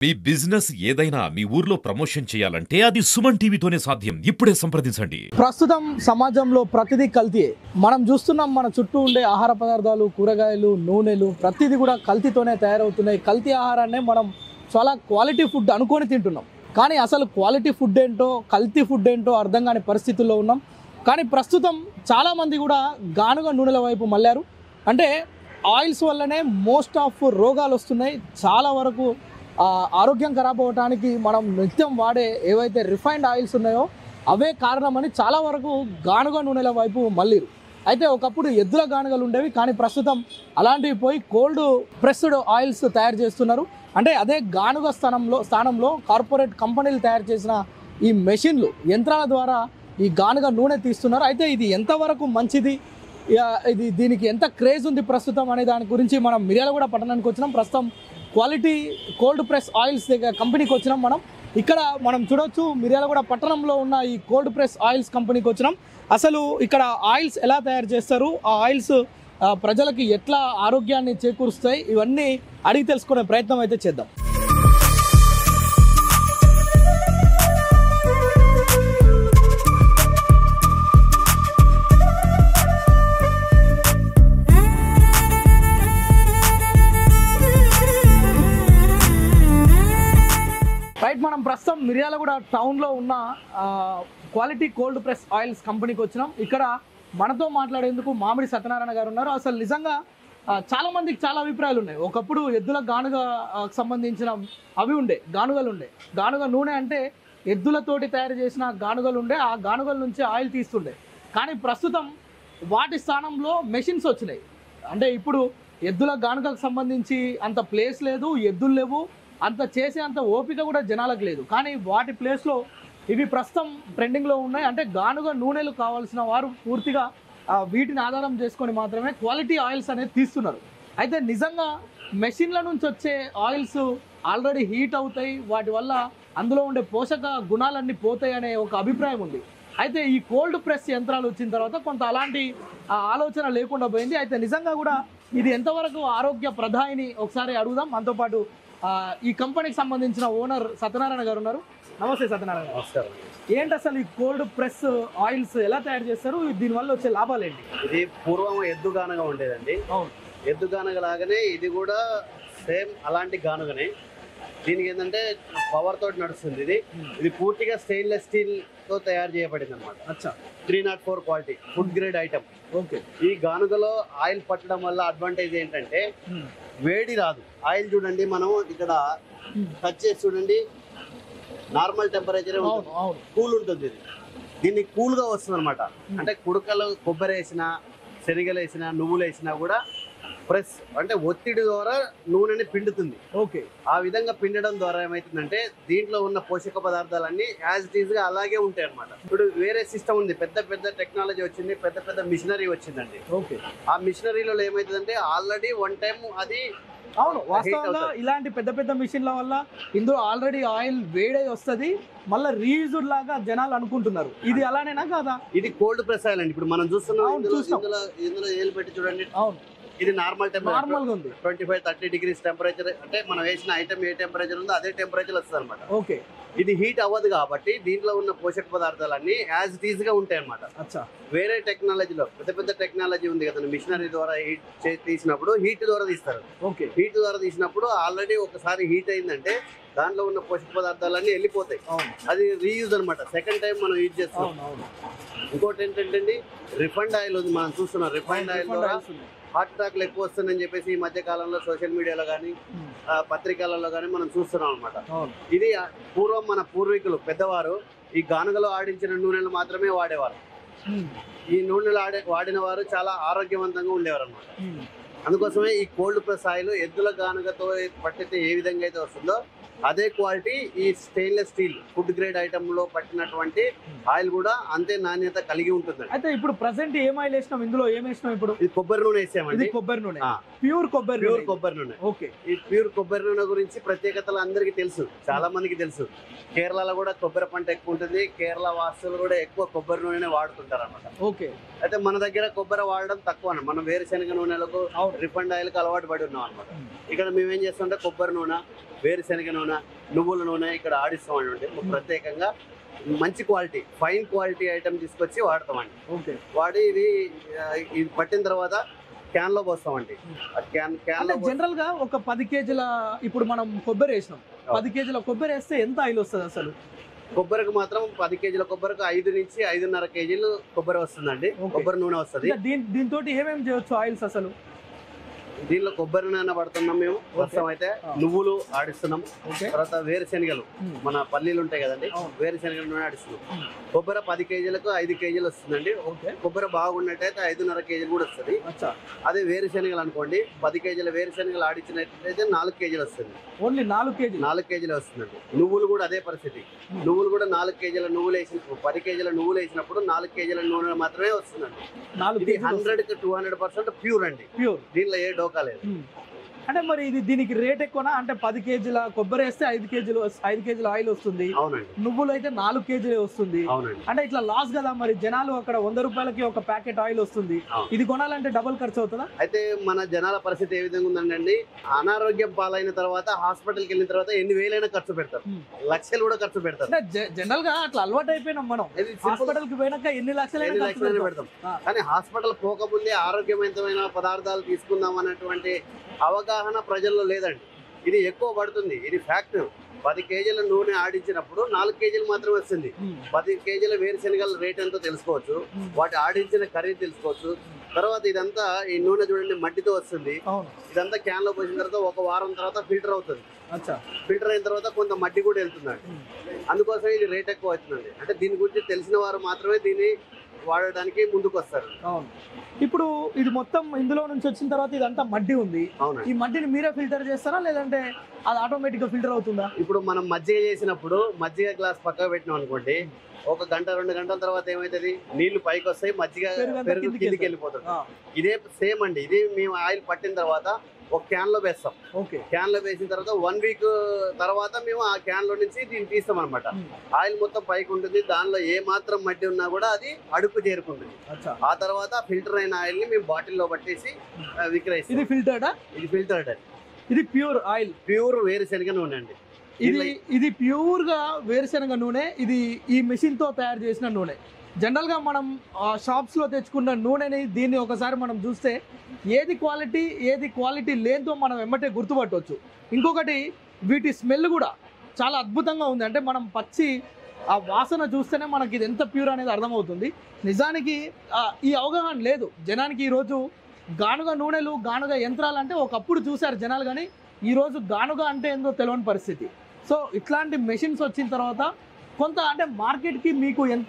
మీ business ఏదైనా మీ ఊర్లో promotion చేయాలంటే అది సుమన్ టీవీతోనే సాధ్యం ఇప్పుడే సంప్రదించండి ప్రస్తుతం సమాజంలో ప్రతిదీ కల్తీయే మనం చూస్తున్నాం మన చుట్టూ ఉండే ఆహార పదార్థాలు కూరగాయలు నూనెలు ప్రతిదీ కూడా కల్తీతోనే తయారవుతున్నాయి కల్తీ ఆహారాన్నే మనం చాలా క్వాలిటీ ఫుడ్ అనుకొని తింటున్నాం కానీ అసలు క్వాలిటీ ఫుడ్ ఏంటో కల్తీ ఫుడ్ ఏంటో అర్థం కాని పరిస్థితుల్లో ఉన్నాం కానీ ప్రస్తుతం చాలామంది కూడా గానుగ నూనెల వైపు మళ్ళారు అంటే ఆయిల్స్ వల్లనే మోస్ట్ ఆఫ్ రోగాలు వస్తున్నాయి చాలా వరకు ఆ, ఆరోగ్యం ఖరాబ్ అవ్వడానికి మనం నిత్యం వాడే ఏవైతే రిఫైన్డ్ ఆయిల్స్ ఉన్నాయో అవే కారణమని చాలా వరకు గానుగ నూనెల వైపు మళ్ళీరు అయితే ఒకప్పుడు ఎద్దుల గానుగలు ఉండేవి కానీ ప్రస్తుతం అలాంటివి పోయి కోల్డ్ ప్రెస్డ్ ఆయిల్స్ తయారు చేస్తున్నారు అంటే అదే గానుగ స్థానంలో స్థానంలో కార్పొరేట్ కంపెనీలు తయారు చేసిన ఈ మెషిన్లు యంత్రాల ద్వారా ఈ గానుగ నూనె తీస్తున్నారు అయితే ఇది ఎంతవరకు మంచిది ఇక ఇది దీనికి ఎంత క్రేజ్ ఉంది ప్రస్తుతం అనే దాని గురించి మనం మిర్యాలగూడ పట్టణానికి వచ్చినాం ప్రస్తుతం క్వాలిటీ కోల్డ్ ప్రెస్ ఆయిల్స్ దగ్గర కంపెనీకి వచ్చినాం మనం ఇక్కడ మనం చూడొచ్చు మిర్యాలగూడ పట్టణంలో ఉన్న ఈ కోల్డ్ ప్రెస్ ఆయిల్స్ కంపెనీకి వచ్చినాం అసలు ఇక్కడ ఆయిల్స్ ఎలా తయారు చేస్తారు ఆ ఆయిల్స్ ఆ, ప్రజలకి ఎట్లా ఆరోగ్యాన్ని చేకూరుస్తాయి ఇవన్నీ అడిగి తెలుసుకునే ప్రయత్నం అయితే చేద్దాం రైట్ మనం ప్రస్తుతం మిర్యాలగూడ టౌన్లో ఉన్న ఆ, క్వాలిటీ కోల్డ్ ప్రెస్ ఆయిల్స్ కంపెనీకి వచ్చినాం ఇక్కడ మనతో మాట్లాడేందుకు మామిడి సత్యనారాయణ గారు ఉన్నారు అసలు నిజంగా ఆ, చాలా మందికి చాలా అభిప్రాయాలు ఉన్నాయి ఒకప్పుడు ఎద్దుల గానుగ ఆ, సంబంధించిన అవి ఉండే గానుగలు ఉండే గానుగ నూనె అంటే ఎద్దులతోటి తయారు చేసిన గానుగలు ఉండే ఆ గానుగల నుంచి ఆయిల్ తీస్తుండే కానీ ప్రస్తుతం వాటి స్థానంలో మెషిన్స్ వచ్చినాయి అంటే ఇప్పుడు ఎద్దుల గానుగకు సంబంధించి అంత ప్లేస్ లేదు ఎద్దులు లేవు అంత చేసే అంత ఓపిక కూడా జనాలకు లేదు కానీ వాటి ప్లేస్లో ఇవి ప్రస్తుతం ట్రెండింగ్లో ఉన్నాయి అంటే గానుగ నూనెలు కావాల్సిన వారు పూర్తిగా ఆ, వీటిని ఆధారం చేసుకొని మాత్రమే క్వాలిటీ ఆయిల్స్ అనేది తీస్తున్నారు అయితే నిజంగా మెషిన్ల నుంచి వచ్చే ఆయిల్స్ ఆల్రెడీ హీట్ అవుతాయి వాటి వల్ల అందులో ఉండే పోషక గుణాలన్నీ పోతాయి అనే ఒక అభిప్రాయం ఉంది అయితే ఈ కోల్డ్ ప్రెస్ యంత్రాలు వచ్చిన తర్వాత కొంత అలాంటి ఆ, ఆలోచన లేకుండా పోయింది అయితే నిజంగా కూడా ఇది ఎంతవరకు ఆరోగ్య ప్రధాయిని ఒకసారి అడుగుదాం మనతో పాటు ఆ, ఈ కంపెనీకి సంబంధించిన ఓనర్ సత్యనారాయణ గారు ఉన్నారు నమస్తే సత్యనారాయణ గారు నమస్కారం ఏంటి అసలు ఈ కోల్డ్ ప్రెస్ ఆయిల్స్ ఎలా తయారు చేస్తారు దీనివల్ల వచ్చే లాభాలు ఏంటి ఇది పూర్వం ఎద్దు గానుగ ఉండేదండి అవును ఎద్దు గానుగ లాగానే ఇది కూడా సేమ్ అలాంటి గానుగనే దీనికి ఏంటంటే పవర్ తోటి నడుస్తుంది ఇది ఇది పూర్తిగా స్టెయిన్లెస్ స్టీల్ తో తయారు చేయబడింది అనమాట అచ్చా three not four quality food grade item okay ఈ గానుగలో ఆయిల్ పట్టడం వల్ల అడ్వాంటేజ్ ఏంటంటే వేడి రాదు ఆయిల్ చూడండి మనం ఇక్కడ టచ్ చేసి చూడండి నార్మల్ టెంపరేచర్ అవును అవును కూల్ ఉంటుంది ఇది దీన్ని కూల్ గా వస్తుంది అనమాట అంటే కుడకలు కొబ్బరి వేసినా శనగలు వేసినా నువ్వులు వేసినా కూడా ప్రెస్ అంటే ఒత్తిడి ద్వారా నూనెని పిండుతుంది ఓకే ఆ విధంగా పిండడం ద్వారా ఏమవుతుందంటే దీంట్లో ఉన్న పోషక పదార్థాలన్నీ యాజ్ ఇట్ ఈజ్ గా అలాగే ఉంటాయి అనమాట ఇప్పుడు వేరే సిస్టమ్ ఉంది పెద్ద పెద్ద టెక్నాలజీ వచ్చింది పెద్ద పెద్ద మిషనరీ వచ్చిందండి ఓకే ఆ మిషనరీలో ఏమవుతుందంటే ఆల్రెడీ వన్ టైం అది అవును వాస్తవంగా అవుతుంది. ఇలాంటి పెద్ద పెద్ద మిషన్ల వల్ల ఇందులో ఆల్రెడీ ఆయిల్ వేడై వస్తది మళ్ళీ రీయూజ్డ్ లాగా జనాలు అనుకుంటున్నారు ఇది అలానేనా కాదా ఇది కోల్డ్ ప్రెస్ ఆయిల్ అండి ఇప్పుడు మనం చూస్తున్నాం అవును, ఇందులో చూస్తాం. ఇందులో ఇందులో ఏలు పెట్టి చూడండి అవును ఇది నార్మల్ టెంపరేచర్ నార్మల్ గా ఉంది twenty five thirty degrees temperature అంటే మనం వేసిన ఐటమ్ ఏ టెంపరేచర్ ఉందో అదే టెంపరేచర్ వస్తుంది అనమాట ఓకే ఇది హీట్ అవ్వదు కాబట్టి దీంట్లో ఉన్న పోషక పదార్థాలన్నీ యాజ్ ఇట్ ఈజ్ గా ఉంటాయి అనమాట అచ్చా వేరే టెక్నాలజీలో పెద్ద పెద్ద టెక్నాలజీ ఉంది కదా మిషనరీ ద్వారా హీట్ తీసినప్పుడు హీట్ ద్వారా తీస్తారు ఓకే హీట్ ద్వారా తీసినప్పుడు ఆల్రెడీ ఒకసారి హీట్ అయిందంటే దాంట్లో ఉన్న పోషక పదార్థాలన్నీ వెళ్ళిపోతాయి అవును అది రీయూజ్ అనమాట సెకండ్ టైం మనం యూజ్ చేస్తాం అవును అవును ఇంకోటి ఏంటంటే రిఫండ్ ఆయిల్ ఉంది మనం చూస్తున్నాం రిఫైండ్ ఆయిల్ Refund ద్వారా oils ఉన్నాయి. హార్ట్ అటాక్లు ఎక్కువ వస్తుందని చెప్పేసి ఈ మధ్య కాలంలో సోషల్ మీడియాలో కానీ ఉమ్, పత్రికలలో కానీ మనం చూస్తున్నాం అనమాట అవును ఇది ఆ, పూర్వం మన పూర్వీకులు పెద్దవారు ఈ గానుగలో ఆడించిన నూనెలు మాత్రమే వాడేవారు ఉమ్, ఈ నూనెలు ఆడే వాడిన వారు చాలా ఆరోగ్యవంతంగా ఉండేవారు అనమాట ఉమ్, అందుకోసమే ఈ కోల్డ్ ప్రెస్ ఆయిల్ ఎద్దుల గానుగతో పట్టితే ఏ విధంగా అయితే వస్తుందో అదే క్వాలిటీ ఈ stainless steel food grade item లో పట్టినటువంటి ఆయిల్ కూడా అంతే నాణ్యత కలిగి ఉంటుందండి అయితే ఇప్పుడు ప్రజెంట్ ఏం ఆయిల్ వేసినాం ఇందులో ఏం వేసినాం ఇప్పుడు ఇది కొబ్బరి నూనె ఇది వేసామండి కొబ్బరి నూనె ఆ. ప్యూర్ కొబ్బరి ప్యూర్ నూనె కొబ్బరి నూనె ఓకే ఈ ప్యూర్ కొబ్బరి నూనె గురించి ప్రత్యేకతలు అందరికీ తెలుసు చాలా మందికి తెలుసు కేరళలో కూడా కొబ్బరి పంట ఎక్కువ ఉంటుంది కేరళ వాసులు కూడా ఎక్కువ కొబ్బరి నూనెనే వాడుతుంటారు అనమాట ఓకే అయితే మన దగ్గర కొబ్బరి వాడడం తక్కువ అన్నమాట. మనం వేరుశనగ నూనెలకు అవును రిఫండ్ ఆయిల్ కి అలవాటు పడి ఉన్నాం అనమాట ఉమ్. ఇక్కడ మేము ఏం చేస్తుంటే కొబ్బరి నూనె వేరుశనగ నూనె నువ్వుల నూనె ఇక్కడ ఆడిస్తామండి ప్రత్యేకంగా మంచి క్వాలిటీ ఫైన్ క్వాలిటీ ఐటమ్ తీసుకొచ్చి వాడతామండి ఓకే వాడి ఇది ఆ, ఇది పట్టిన తర్వాత క్యాన్ లో పోస్తామండి ఆ క్యాన్ క్యాన్ అంటే లో పోసి- జనరల్ గా ఒక పది కేజీల ఇప్పుడు మనం కొబ్బరి వేసినాం పది కేజీల కొబ్బరి వేస్తే ఎంత ఆయిల్ వస్తుంది అసలు కొబ్బరికి మాత్రం పది కేజీల కొబ్బరికి ఐదు నుంచి ఐదున్నర కేజీలు కొబ్బరి వస్తుందండి Okay. కొబ్బరి నూనె వస్తుంది ఇంకా దీని దీంతో ఏమేమి చేయొచ్చు ఆయిల్స్ అసలు దీనిలో కొబ్బరి నూనె పడుతున్నాం మేము ప్రస్తుతం అయితే Ah. నువ్వులు ఆడిస్తున్నాం ఓకే తర్వాత వేరుశనగలు Hmm. మన పల్లీలు ఉంటాయి కదండి అవును. వేరుశనగల నూనె ఆడిస్తున్నాం Hmm. కొబ్బరి పది కేజీలకు ఐదు కేజీలు వస్తుందండి ఓకే కొబ్బరి బాగున్నట్టయితే ఐదున్నర కేజీలు కూడా వస్తుంది అచ్చా అదే వేరుశనగలు అనుకోండి పది కేజీల వేరుశనగలు ఆడించినట్లయితే నాలుగు కేజీలు వస్తుంది ఓన్లీ నాలుగు కేజీలు నాలుగు కేజీలు వస్తుందండి నువ్వులు కూడా అదే పరిస్థితి నువ్వులు కూడా నాలుగు కేజీల నువ్వులు వేసిన పది కేజీల నువ్వులు వేసినప్పుడు నాలుగు కేజీల నూనె మాత్రమే వస్తుందండి నాలుగు ఇది కేజీలు హండ్రెడ్ కి టూ హండ్రెడ్ పర్సెంట్ ప్యూర్ అండి ప్యూర్ దీనిలో ఏ డోకా లేదు అంటే మరి ఇది దీనికి రేట్ ఎక్కువనా అంటే పది కేజీల కొబ్బరి వేస్తే ఐదు కేజీలు ఐదు కేజీల ఆయిల్ వస్తుంది అవునండి నువ్వులు అయితే నాలుగు కేజీలే వస్తుంది అవునండి అంటే ఇట్లా లాస్ కదా మరి జనాలు అక్కడ వంద రూపాయలకి ఒక ప్యాకెట్ ఆయిల్ వస్తుంది అవును. ఇది కొనాలంటే డబుల్ ఖర్చు అవుతుందా అయితే మన జనాల పరిస్థితి ఏ విధంగా ఉందండి అనారోగ్యం పాలైన తర్వాత హాస్పిటల్కి వెళ్ళిన తర్వాత ఎన్ని వేలైనా ఖర్చు పెడతారు Hmm. లక్షలు కూడా ఖర్చు పెడతారు అంటే జ- జనరల్ గా అట్లా అలవాటు అయిపోయినాం మనం ఇది simple. హాస్పిటల్ కి పోయినాక ఎన్ని లక్షలైనా ఎన్ని ఖర్చు లక్షలైనా పెడతాం. పెడతాం ఆ. కానీ హాస్పిటల్ పోకముందే ఆరోగ్యవంతమైన పదార్థాలు తీసుకుందాం అన్నటువంటి అవగాహన ప్రజల్లో లేదండి ఇది ఎక్కువ పడుతుంది ఇది ఫ్యాక్ట్ పది కేజీల నూనె ఆడించినప్పుడు నాలుగు కేజీలు మాత్రమే వస్తుంది ఉమ్. పది కేజీల వేరుశనగల రేట్ ఎంతో తెలుసుకోవచ్చు ఉమ్. వాటి ఆడించిన ఖరీదు తెలుసుకోవచ్చు తర్వాత ఇదంతా ఈ నూనె చూడండి మట్టితో వస్తుంది అవును ఇదంతా క్యాన్ లో పోసిన తర్వాత ఒక వారం తర్వాత ఫిల్టర్ అవుతుంది అచ్చా ఫిల్టర్ అయిన తర్వాత కొంత మట్టి కూడా వెళ్తుందండి ఉమ్. అందుకోసం ఇది రేట్ ఎక్కువ అవుతుందండి అంటే దీని గురించి తెలిసిన వారు మాత్రమే దీన్ని వాడడానికి ముందుకు వస్తారు అవును ఇప్పుడు ఇది మొత్తం ఇందులో నుంచి వచ్చిన తర్వాత ఇదంతా మడ్డి ఉంది అవునండి ఈ మడ్డిని మీరే ఫిల్టర్ చేస్తారా లేదంటే అది ఆటోమేటిక్ గా ఫిల్టర్ అవుతుందా ఇప్పుడు మనం మజ్జిగ చేసినప్పుడు మజ్జిగ గ్లాస్ పక్కకు పెట్టినాం అనుకోండి ఒక గంట రెండు గంటల తర్వాత ఏమైతుంది నీళ్లు పైకి వస్తాయి మజ్జిగ పెరుగు అంతా పెరుగు కిందికి కిందికి వెళ్తుంది. వెళ్ళిపోతుంది ఆ, ఇదే సేమ్ అండి ఇది మేము ఆయిల్ పట్టిన తర్వాత ఒక క్యాన్ లో వేస్తాం ఓకే క్యాన్ లో వేసిన తర్వాత వన్ వీక్ తర్వాత మేము ఆ క్యాన్ లో నుంచి దీన్ని తీస్తాం అనమాట ఉమ్. ఆయిల్ మొత్తం పైకి ఉంటుంది దానిలో ఏ మాత్రం మట్టి ఉన్నా కూడా అది అడుగు చేరుకుంటుంది అచ్చా ఆ తర్వాత ఫిల్టర్ అయిన ఆయిల్ ని మేము బాటిల్లో పట్టేసి ఆ, విక్రయిస్తాం ఇది ఫిల్టర్డా ఇది ఫిల్టర్డ్ ఇది ప్యూర్ ఆయిల్ ప్యూర్ వేరుశనగ నూనె అండి ఇది ఇది ప్యూర్ గా వేరుశనగ నూనె ఇది ఈ మెషిన్ తో తయారు చేసిన నూనె జనరల్ గా మనం షాప్స్ లో తెచ్చుకున్న నూనెని దీన్ని ఒకసారి మనం చూస్తే ఏది క్వాలిటీ ఏది క్వాలిటీ లేదో మనం వెంబటే గుర్తుపట్టవచ్చు ఇంకొకటి వీటి స్మెల్ కూడా చాలా అద్భుతంగా ఉంది అంటే మనం పచ్చి ఆ వాసన చూస్తేనే మనకి ఇది ఎంత ప్యూర్ అనేది అర్థమవుతుంది నిజానికి ఆ, ఈ అవగాహన లేదు జనానికి ఈరోజు గానుగ నూనెలు గానుగ యంత్రాలు అంటే ఒకప్పుడు చూశారు జనాలు కానీ ఈరోజు గానుగ అంటే ఏందో తెలియని పరిస్థితి సో ఇట్లాంటి మెషిన్స్ వచ్చిన తర్వాత కొంత అంటే మార్కెట్కి మీకు ఎంత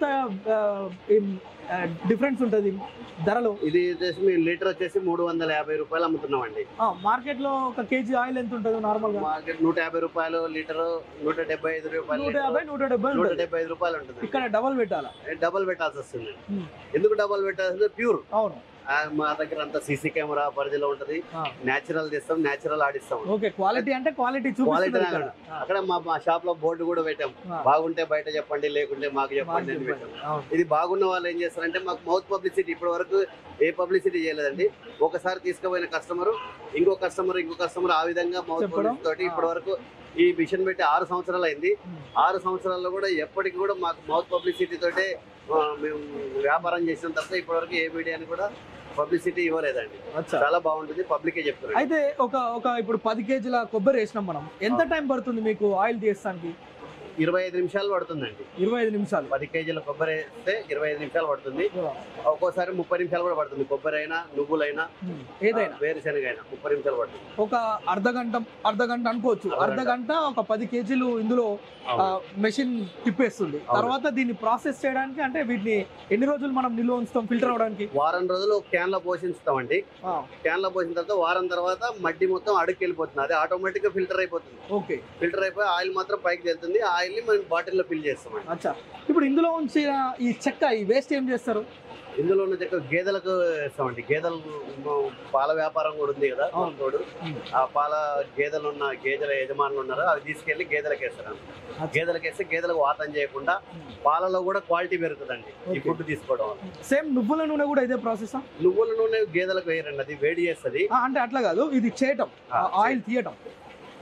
డిఫరెన్స్ ఉంటుంది ధరలు ఇది వచ్చేసి మేము లీటర్ వచ్చేసి మూడు వందల యాభై రూపాయలు అమ్ముతున్నాం అండి ఆ, మార్కెట్లో ఒక కేజీ ఆయిల్ ఎంత ఉంటుంది నార్మల్గా మార్కెట్ నూట యాభై రూపాయలు లీటర్ నూట డెబ్బై ఐదు రూపాయలు నూట లీటరు, యాభై నూట డెబ్బై నూట ఉంటుంది డెబ్బై ఐదు రూపాయలు ఉంటుంది ఇక్కడ డబల్ పెట్టాలా డబల్ పెట్టాల్సి వస్తుంది ఉమ్, ఎందుకు డబల్ పెట్టాల్సి ప్యూర్ అవును మా దగ్గర అంతా సీసీ కెమెరా పరిధిలో ఉంటది ఆ, నేచురల్ తెస్తాం నేచురల్ ఆడిస్తాం ఓకే క్వాలిటీ అంటే క్వాలిటీ క్వాలిటీ చూపిస్తుంది ఇక్కడ. ఆ, అక్కడ మా మా షాప్ లో బోర్డు కూడా పెట్టాం ఆ, బాగుంటే బయట చెప్పండి లేకుంటే మాకు బాగా చెప్పండి అని చెప్పండి. పెట్టాం అవును. ఇది బాగున్న వాళ్ళు ఏం చేస్తారంటే మాకు మౌత్ పబ్లిసిటీ ఇప్పటి వరకు ఏ పబ్లిసిటీ చేయలేదండి ఒకసారి తీసుకుపోయిన కస్టమర్ ఇంకో కస్టమర్ ఇంకో కస్టమర్ ఆ విధంగా మౌత్ చెప్పడం. పబ్లిసిటీ తోటి ఇప్పటి వరకు ఈ మిషన్ పెట్టి ఆరు సంవత్సరాలు అయింది ఉమ్. ఆరు సంవత్సరాల్లో కూడా ఎప్పటికి కూడా మాకు మౌత్ పబ్లిసిటీ తోటే ఆ, మేము వ్యాపారం చేసిన తప్ప ఇప్పటి వరకు ఏ మీడియాని కూడా పబ్లిసిటీ ఇవ్వలేదండి అచ్చా చాలా బాగుంటుంది పబ్లికే చెప్తున్నారు అయితే ఒక ఒక ఇప్పుడు పది కేజీల కొబ్బరి వేసినాం మనం ఎంత టైం పడుతుంది మీకు ఆయిల్ తీయడానికి ఇరవై ఐదు నిమిషాలు పడుతుందండి ఇరవై ఐదు నిమిషాలు పది కేజీల కొబ్బరి వేస్తే ఇరవై ఐదు నిమిషాలు పడుతుంది ఒక్కోసారి ముప్పై నిమిషాలు కూడా పడుతుంది కొబ్బరి అయినా నువ్వులైనా ఉమ్, ఏదైనా ఆ, వేరుశనగ అయినా ముప్పై నిమిషాలు పడుతుంది ఒక అర్ధ గంట అర్ధ గంట అనుకోవచ్చు అర్ధ అర్ధ గంట ఒక పది కేజీలు ఇందులో మెషిన్ తిప్పేస్తుంది అవును. తర్వాత దీన్ని ప్రాసెస్ చేయడానికి అంటే వీటిని ఎన్ని రోజులు మనం నిల్వ ఉంచుతాం ఫిల్టర్ అవడానికి వారం రోజులు క్యాన్ లో పోషిస్తామండి క్యాన్ లో పోసిన తర్వాత వారం తర్వాత మడ్డి మొత్తం అడుగుకి వెళ్ళిపోతుంది అది ఆటోమేటిక్ గా ఫిల్టర్ అయిపోతుంది ఓకే ఫిల్టర్ అయిపోయి ఆయిల్ మాత్రం పైకి వెళ్తుంది ఆ ఆయిల్ ని మనం బాటిల్ లో ఫిల్ చేస్తామండి అచ్చా ఇప్పుడు ఇందులో ఉంచిన ఈ చెక్క ఈ వేస్ట్ ఏం చేస్తారు ఇందులో ఉన్న చెక్క గేదెలకు వేస్తామండి గేదెలు పాల వ్యాపారం కూడా ఉంది కదా అవును. తోడు ఉమ్. ఆ పాల గేదెలు ఉన్న గేదెల యజమానులు ఉన్నారో అవి తీసుకెళ్లి గేదెలకు వేస్తారు అచ్చా. గేదెలకు వేస్తే గేదెలకు వాతం చేయకుండా పాలలో కూడా క్వాలిటీ పెరుగుతుందండి ఈ Okay. ఫుడ్ తీసుకోవడం వల్ల సేమ్ నువ్వుల నూనె కూడా ఇదే ప్రాసెస్ నువ్వుల నూనె గేదెలకు వేయరండి అది వేడి చేస్తుంది అంటే అట్లా కాదు ఇది చేయటం ఆ, ఆయిల్ తీయటం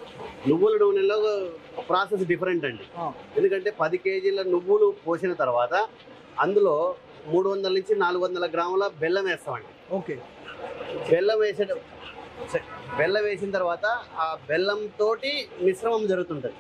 నువ్వుల నూనెలో ప్రాసెస్ డిఫరెంట్ అండి ఆ. ఎందుకంటే పది కేజీల నువ్వులు పోసిన తర్వాత అందులో మూడు వందల నుంచి నాలుగు వందల గ్రాముల బెల్లం వేస్తామండి ఓకే బెల్లం వేసే బెల్లం వేసిన తర్వాత ఆ బెల్లం తోటి మిశ్రమం జరుగుతుంటది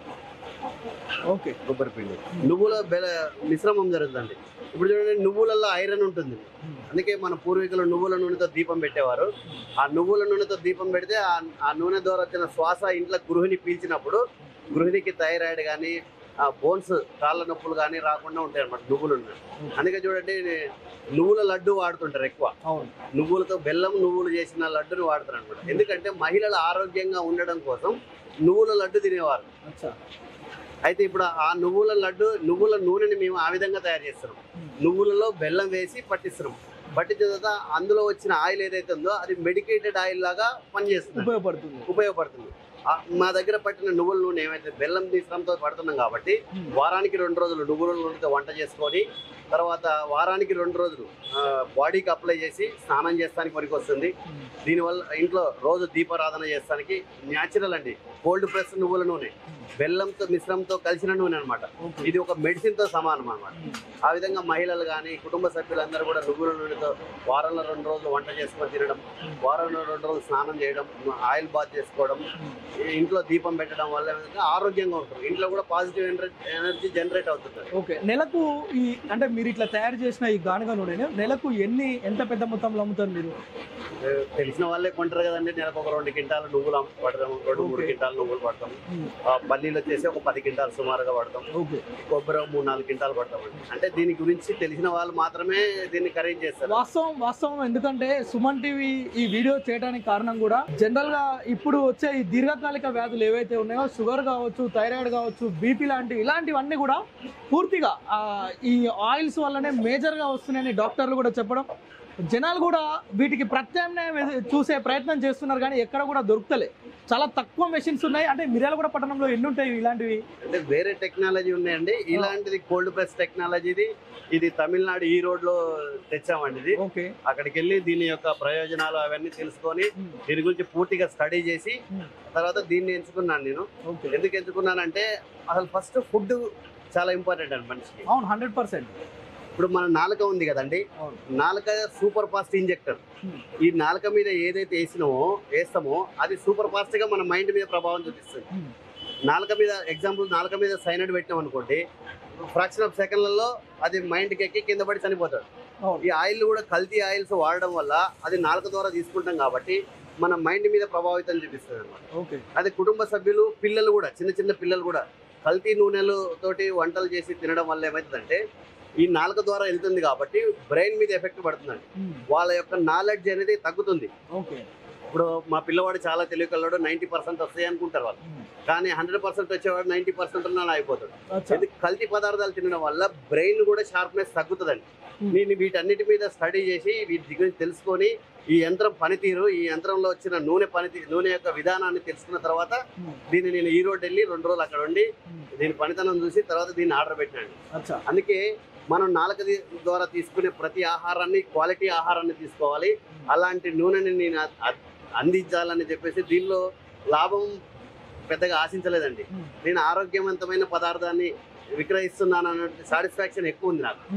ఓకే కొబ్బరి పిండి నువ్వుల బెల్ల మిశ్రమం జరుగుతుంది ఇప్పుడు చూడండి నువ్వులలో ఐరన్ ఉంటుంది అందుకే మన పూర్వీకులు నువ్వుల నూనెతో దీపం పెట్టేవారు ఆ నువ్వుల నూనెతో దీపం పెడితే ఆ- ఆ నూనె ద్వారా వచ్చిన శ్వాస ఇంట్లో గృహిణి పీల్చినప్పుడు గృహిణికి థైరాయిడ్ కానీ ఆ బోన్స్ కాళ్ళ నొప్పులు కానీ రాకుండా ఉంటాయి అన్నమాట నువ్వులు ఉన్నాయి అందుకే చూడండి నువ్వుల లడ్డు వాడుతుంటారు ఎక్కువ అవును నువ్వులతో బెల్లం నువ్వులు చేసిన లడ్డుని వాడతారు అనమాట ఎందుకంటే మహిళలు ఆరోగ్యంగా ఉండడం కోసం నువ్వుల లడ్డు తినేవారు అచ్చా అయితే ఇప్పుడు ఆ నువ్వుల లడ్డు నువ్వుల నూనెని మేము ఆ విధంగా తయారు చేస్తున్నాం నువ్వులలో బెల్లం వేసి పట్టిస్తున్నాం పట్టించిన తర్వాత అందులో వచ్చిన ఆయిల్ ఏదైతే ఉందో అది మెడికేటెడ్ ఆయిల్ లాగా పనిచేస్తుంది ఉపయోగపడుతుంది ఉపయోగపడుతుంది ఆ ఆ, మా దగ్గర పట్టిన నువ్వుల నూనె ఏమైతే బెల్లం మిశ్రమంతో పడుతున్నాం కాబట్టి వారానికి రెండు రోజులు నువ్వుల నూనెతో వంట చేసుకొని తర్వాత వారానికి రెండు రోజులు ఆ, బాడీకి అప్లై చేసి స్నానం చేస్తానికి పనికి వస్తుంది దీనివల్ల ఇంట్లో రోజు దీపారాధన చేస్తానికి న్యాచురల్ అండి కోల్డ్ ప్రెస్ నువ్వుల నూనె బెల్లంతో మిశ్రమంతో కలిసిన నూనె అనమాట ఓకే ఇది ఒక మెడిసిన్ తో సమానం అనమాట ఆ విధంగా మహిళలు కానీ కుటుంబ సభ్యులందరూ కూడా నువ్వుల నూనెతో వారంలో రెండు రోజులు వంట చేసుకొని తినడం వారంలో రెండు రోజులు స్నానం చేయడం ఆయిల్ బాత్ చేసుకోవడం ఈ ఇంట్లో దీపం పెట్టడం వల్ల ఏమైందంటే ఆరోగ్యంగా ఉంటారు ఇంట్లో కూడా పాజిటివ్ ఎనర్జీ జనరేట్ అవుతుంది ఓకే నెలకు ఈ అంటే మీరు ఇట్లా తయారు చేసిన ఈ గానుగ నూనెని నెలకు ఎన్ని ఎంత పెద్ద మొత్తంలో అమ్ముతారు మీరు ఏ, తెలిసిన వాళ్ళే కొంటారు కదండి నెలకు ఒక రెండు క్వింటాలు నువ్వులు అమ్ము- పడతాం రెండు మూడు Okay. క్వింటాలు నువ్వులు పడతాం ఆ పల్లీలు వచ్చేసి ఒక పది క్వింటాలు సుమారుగా పడతాం ఓకే కొబ్బరి ఒక మూడు నాలుగు క్వింటాలు పడతామండి అంటే దీని గురించి తెలిసిన వాళ్ళు మాత్రమే దీన్ని ఖరీదు చేస్తారు వాస్తవం వాస్తవం ఎందుకంటే సుమన్ టీవీ ఈ వీడియో చేయడానికి కారణం కూడా జనరల్ గా ఇప్పుడు వచ్చే ఈ దీర్ఘకాలిక వ్యాధులు ఏవైతే ఉన్నాయో షుగర్ కావచ్చు థైరాయిడ్ కావచ్చు బీపీ లాంటివి ఇలాంటివన్నీ కూడా పూర్తిగా ఆ, ఈ ఆయిల్స్ వల్లనే మేజర్ గా వస్తున్నాయని డాక్టర్లు కూడా చెప్పడం జనాలు కూడా వీటికి ప్రత్యామ్నాయం ఎదు- చూసే ప్రయత్నం చేస్తున్నారు కానీ ఎక్కడ కూడా దొరుకుతలే చాలా తక్కువ మెషిన్స్ ఉన్నాయి అంటే మిర్యాలగూడ పట్టణంలో ఎన్ని ఉంటాయి ఇలాంటివి అంటే వేరే టెక్నాలజీ ఉన్నాయండి ఇలాంటిది కోల్డ్ ప్రెస్ టెక్నాలజీది ఇది తమిళనాడు ఈ రోడ్ లో తెచ్చామండి ఇది ఓకే అక్కడికి వెళ్ళి దీని యొక్క ప్రయోజనాలు అవన్నీ తెలుసుకొని దీని గురించి పూర్తిగా స్టడీ చేసి తర్వాత దీన్ని ఎంచుకున్నాను నేను ఓకే ఎందుకు ఎంచుకున్నానంటే అసలు ఫస్ట్ ఫుడ్ చాలా ఇంపార్టెంట్ అండి మనిషికి అవును హండ్రెడ్ పర్సెంట్ ఇప్పుడు మన నాలుక ఉంది కదండి అవును నాలుక సూపర్ ఫాస్ట్ ఇంజెక్టర్ Hmm. ఈ నాలుక మీద ఏదైతే వేసినామో వేస్తామో అది సూపర్ ఫాస్ట్ గా మన మైండ్ మీద ప్రభావం చూపిస్తుంది Hmm. నాలుక మీద ఎగ్జాంపుల్ నాలుక మీద సైనడ్ పెట్టినాం అనుకోండి ఫ్రాక్షన్ ఆఫ్ సెకండ్లలో అది మైండ్కి ఎక్కి కింద పడి చనిపోతాడు అవును ఈ ఆయిల్ కూడా కల్తీ ఆయిల్స్ వాడడం వల్ల అది నాలుక ద్వారా తీసుకుంటాం కాబట్టి మన మైండ్ మీద ప్రభావితం చూపిస్తుంది అనమాట ఓకే అదే కుటుంబ సభ్యులు పిల్లలు కూడా చిన్న చిన్న పిల్లలు కూడా కల్తీ నూనెలు తోటి వంటలు చేసి తినడం వల్ల ఏమవుతుందంటే ఈ నాలుక ద్వారా వెళ్తుంది కాబట్టి బ్రెయిన్ మీద ఎఫెక్ట్ పడుతుందండి వాళ్ళ యొక్క నాలెడ్జ్ అనేది తగ్గుతుంది ఓకే ఇప్పుడు మా పిల్లవాడు చాలా తెలివికల్లాడు నైంటీ పర్సెంట్ వస్తాయి అనుకుంటారు వాళ్ళు కానీ హండ్రెడ్ పర్సెంట్ వచ్చేవాడు నైంటీ పర్సెంట్ ఉన్నాడు అయిపోతాడు అచ్చా ఇది కల్తీ పదార్థాలు తినడం వల్ల బ్రెయిన్ కూడా షార్ప్నెస్ తగ్గుతుందండి Hmm. నేను వీటన్నిటి మీద స్టడీ చేసి వీటి గురించి తెలుసుకొని ఈ యంత్రం పనితీరు ఈ యంత్రంలో వచ్చిన నూనె పనితీ నూనె యొక్క విధానాన్ని తెలుసుకున్న తర్వాత దీన్ని నేను ఈ రోడ్ వెళ్ళి రెండు రోజులు అక్కడ ఉండి దీని పనితనం చూసి తర్వాత దీన్ని ఆర్డర్ పెట్టాను అచ్చా అందుకే మనం నాలుక ది- ద్వారా తీసుకునే ప్రతి ఆహారాన్ని క్వాలిటీ ఆహారాన్ని తీసుకోవాలి అలాంటి నూనెని నేను అ- అ- అందించాలని చెప్పేసి దీనిలో లాభం పెద్దగా ఆశించలేదండి నేను ఆరోగ్యవంతమైన పదార్థాన్ని విక్రయిస్తున్నాను అనే సాటిస్ఫాక్షన్ ఎక్కువ ఉంది నాకు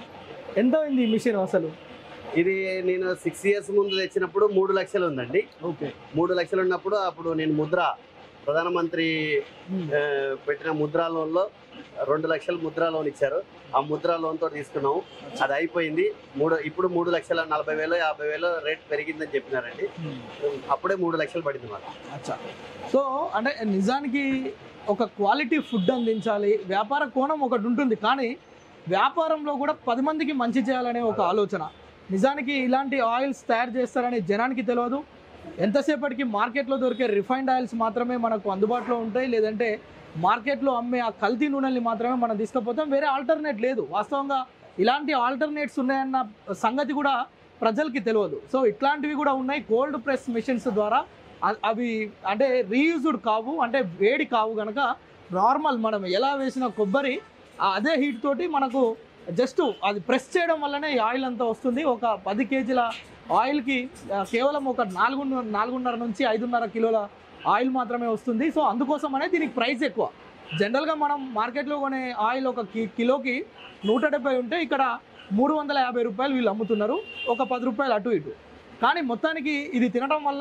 ఎంత అయింది ఈ మిషన్ అసలు ఇది నేను సిక్స్ ఇయర్స్ ముందు తెచ్చినప్పుడు మూడు లక్షలు ఉందండి ఓకే మూడు లక్షలు ఉన్నప్పుడు అప్పుడు నేను ముద్ర ప్రధానమంత్రి ఆ, పెట్టిన ముద్రా లోన్లో రెండు లక్షల ముద్రా లోన్ ఇచ్చారు ఆ ముద్రా లోన్ తో తీసుకున్నాము అది అయిపోయింది మూడు ఇప్పుడు మూడు లక్షల నలభై వేలు యాభై వేలు రేట్ పెరిగిందని చెప్పినారండి అప్పుడే మూడు లక్షలు పడింది మాకు అచ్చా సో అంటే నిజానికి ఒక క్వాలిటీ ఫుడ్ అందించాలి వ్యాపార కోణం ఒకటి ఉంటుంది కానీ వ్యాపారంలో కూడా పది మందికి మంచి చేయాలనే ఒక ఆలోచన నిజానికి ఇలాంటి ఆయిల్స్ తయారు చేస్తారని జనానికి తెలియదు ఎంతసేపటికి మార్కెట్లో దొరికే రిఫైన్డ్ ఆయిల్స్ మాత్రమే మనకు అందుబాటులో ఉంటాయి లేదంటే మార్కెట్లో అమ్మే ఆ కల్తీ నూనెల్ని మాత్రమే మనం తీసుకుపోతాం వేరే ఆల్టర్నేట్ లేదు వాస్తవంగా ఇలాంటి ఆల్టర్నేట్స్ ఉన్నాయన్న సంగతి కూడా ప్రజలకి తెలియదు సో ఇట్లాంటివి కూడా ఉన్నాయి కోల్డ్ ప్రెస్ మిషన్స్ ద్వారా అ- అవి అంటే రీయూజ్డ్ కావు అంటే వేడి కావు కనుక నార్మల్ మనం ఎలా వేసిన కొబ్బరి ఆ అదే హీట్ తోటి మనకు జస్ట్ అది ప్రెస్ చేయడం వల్లనే ఈ ఆయిల్ అంతా వస్తుంది ఒక పది కేజీల ఆయిల్కి ఆ, కేవలం ఒక నాలుగు నాలుగున్నర నుంచి ఐదున్నర కిలోల ఆయిల్ మాత్రమే వస్తుంది సో అందుకోసమనే దీనికి ప్రైస్ ఎక్కువ జనరల్గా మనం మార్కెట్లో కొనే ఆయిల్ ఒక కి కి నూట డెబ్బై ఉంటే ఇక్కడ మూడు వందల యాభై రూపాయలు వీళ్ళు అమ్ముతున్నారు ఒక పది రూపాయలు అటు ఇటు కానీ మొత్తానికి ఇది తినడం వల్ల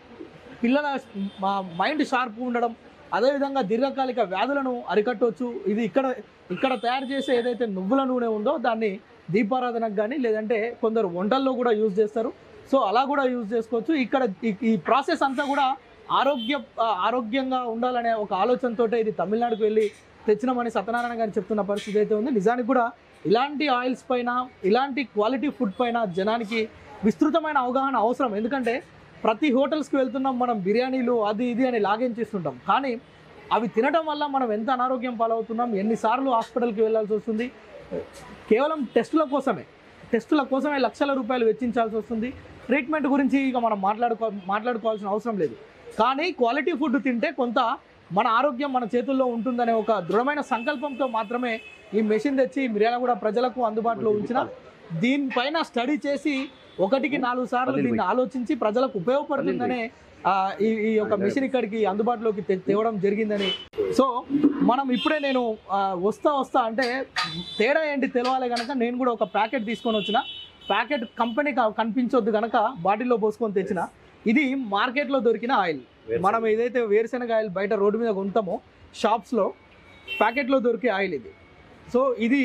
పిల్లల మైండ్ షార్ప్ ఉండడం అదేవిధంగా దీర్ఘకాలిక వ్యాధులను అరికట్టవచ్చు ఇది ఇక్కడ ఇక్కడ తయారు చేసే ఏదైతే నువ్వుల నూనె ఉందో దాన్ని దీపారాధనకు కానీ లేదంటే కొందరు వంటల్లో కూడా యూజ్ చేస్తారు సో అలా కూడా యూజ్ చేసుకోవచ్చు ఇక్కడ ఈ- ఈ ప్రాసెస్ అంతా కూడా ఆరోగ్య ఆ, ఆరోగ్యంగా ఉండాలనే ఒక ఆలోచనతో ఇది తమిళనాడుకు వెళ్ళి తెచ్చినామని సత్యనారాయణ గారు చెప్తున్న పరిస్థితి అయితే ఉంది నిజానికి కూడా ఇలాంటి ఆయిల్స్ పైన ఇలాంటి క్వాలిటీ ఫుడ్ పైన జనానికి విస్తృతమైన అవగాహన అవసరం ఎందుకంటే ప్రతి హోటల్స్కి వెళ్తున్నాం మనం బిర్యానీలు అది ఇది అని లాగేం చేస్తుంటాం కానీ అవి తినడం వల్ల మనం ఎంత అనారోగ్యం పాలవుతున్నాం ఎన్నిసార్లు హాస్పిటల్కి వెళ్ళాల్సి వస్తుంది కేవలం టెస్టుల కోసమే టెస్టుల కోసమే లక్షల రూపాయలు వెచ్చించాల్సి వస్తుంది ట్రీట్మెంట్ గురించి ఇక మనం మాట్లాడుకో మాట్లాడుకోవాల్సిన అవసరం లేదు కానీ క్వాలిటీ ఫుడ్ తింటే కొంత మన ఆరోగ్యం మన చేతుల్లో ఉంటుందనే ఒక దృఢమైన సంకల్పంతో మాత్రమే ఈ మెషిన్ తెచ్చి మిర్యాలగూడ ప్రజలకు అందుబాటులో ఉంచిన దీనిపైన స్టడీ చేసి ఒకటికి నాలుగు సార్లు దీన్ని ఆలోచించి ప్రజలకు ఉపయోగపడుతుందనే ఆ, ఈ ఈ యొక్క మెషిన్ ఇక్కడికి అందుబాటులోకి తె- తేవడం జరిగిందని సో మనం ఇప్పుడే నేను ఆ, వస్తా వస్తా అంటే తేడా ఏంటి తెలవాలి కనుక నేను కూడా ఒక ప్యాకెట్ తీసుకొని వచ్చిన ప్యాకెట్ కంపెనీ క- కనిపించొద్దు కనుక బాటిల్లో పోసుకొని తెచ్చిన ఇది మార్కెట్లో దొరికిన ఆయిల్ మనం ఏదైతే వేరుశనగ ఆయిల్ బయట రోడ్డు మీద కొంటామో షాప్స్లో ప్యాకెట్లో దొరికే ఆయిల్ ఇది సో ఇది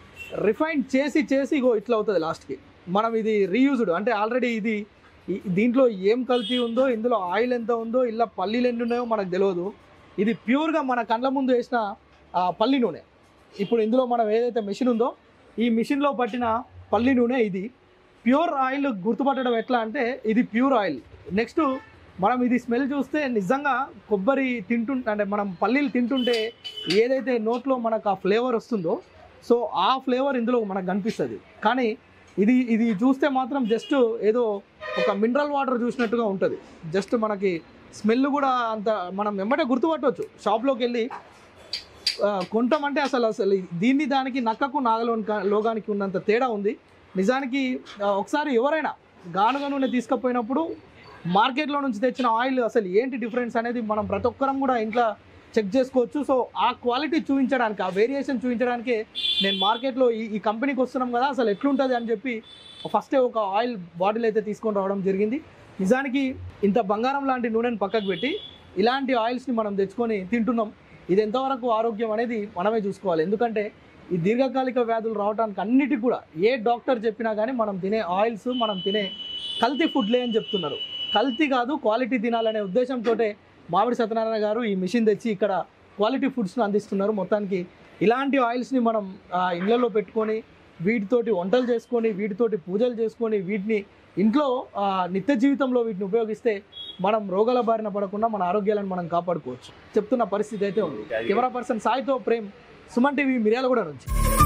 రిఫైన్ చేసి చేసి ఇగో ఇట్లా అవుతుంది లాస్ట్కి మనం ఇది రీయూజ్డ్ అంటే ఆల్రెడీ ఇది ఈ- దీంట్లో ఏం కల్తీ ఉందో ఇందులో ఆయిల్ ఎంత ఉందో ఇలా పల్లీలు ఎన్ని ఉన్నాయో మనకు తెలియదు ఇది ప్యూర్గా మన కండ్ల ముందు వేసిన ఆ, పల్లి నూనె ఇప్పుడు ఇందులో మనం ఏదైతే మెషిన్ ఉందో ఈ మిషన్లో పట్టిన పల్లి నూనె ఇది ప్యూర్ ఆయిల్ గుర్తుపట్టడం ఎట్లా అంటే ఇది ప్యూర్ ఆయిల్ నెక్స్ట్ మనం ఇది స్మెల్ చూస్తే నిజంగా కొబ్బరి తింటు అంటే మనం పల్లీలు తింటుంటే ఏదైతే నోట్లో మనకు ఆ ఫ్లేవర్ వస్తుందో సో ఆ ఫ్లేవర్ ఇందులో మనకు కనిపిస్తుంది కానీ ఇది ఇది చూస్తే మాత్రం జస్ట్ ఏదో ఒక మినరల్ వాటర్ చూసినట్టుగా ఉంటుంది జస్ట్ మనకి స్మెల్ కూడా అంత మనం వెంబడే గుర్తుపట్టవచ్చు షాప్లోకి వెళ్ళి ఆ, కొంటామంటే అసలు అసలు దీన్ని దానికి నక్కకు నాగలోని లోగానికి ఉన్నంత తేడా ఉంది నిజానికి ఆ, ఒకసారి ఎవరైనా గానుగ నూనె తీసుకుపోయినప్పుడు మార్కెట్లో నుంచి తెచ్చిన ఆయిల్ అసలు ఏంటి డిఫరెన్స్ అనేది మనం ప్రతి ఒక్కరం కూడా ఇంట్లో చెక్ చేసుకోవచ్చు సో ఆ క్వాలిటీ చూపించడానికి ఆ వేరియేషన్ చూపించడానికి నేను మార్కెట్లో ఈ ఈ కంపెనీకి వస్తున్నాం కదా అసలు ఎట్లుంటుంది అని చెప్పి ఫస్టే ఒక ఆయిల్ బాటిల్ అయితే తీసుకొని రావడం జరిగింది నిజానికి ఇంత బంగారం లాంటి నూనెను పక్కకు పెట్టి ఇలాంటి ఆయిల్స్ని మనం తెచ్చుకొని తింటున్నాం ఇది ఎంతవరకు ఆరోగ్యం అనేది మనమే చూసుకోవాలి ఎందుకంటే ఈ దీర్ఘకాలిక వ్యాధులు రావడానికి అన్నిటికి కూడా ఏ డాక్టర్ చెప్పినా కానీ మనం తినే ఆయిల్స్ మనం తినే కల్తీ ఫుడ్లే అని చెప్తున్నారు కల్తీ కాదు క్వాలిటీ తినాలనే ఉద్దేశంతో మామిడి సత్యనారాయణ గారు ఈ మిషన్ తెచ్చి ఇక్కడ క్వాలిటీ ఫుడ్స్ను అందిస్తున్నారు మొత్తానికి ఇలాంటి ఆయిల్స్ని మనం ఆ, ఇళ్ళల్లో పెట్టుకొని వీటితోటి వంటలు చేసుకొని వీటితోటి పూజలు చేసుకొని వీటిని ఇంట్లో ఆ, నిత్య జీవితంలో వీటిని ఉపయోగిస్తే మనం రోగాల బారిన పడకుండా మన ఆరోగ్యాలను మనం కాపాడుకోవచ్చు చెప్తున్న పరిస్థితి అయితే ఉంది కెమెరా పర్సన్ సాయితో ప్రేమ్ సుమన్ టీవీ మిర్యాలగూడ నుంచి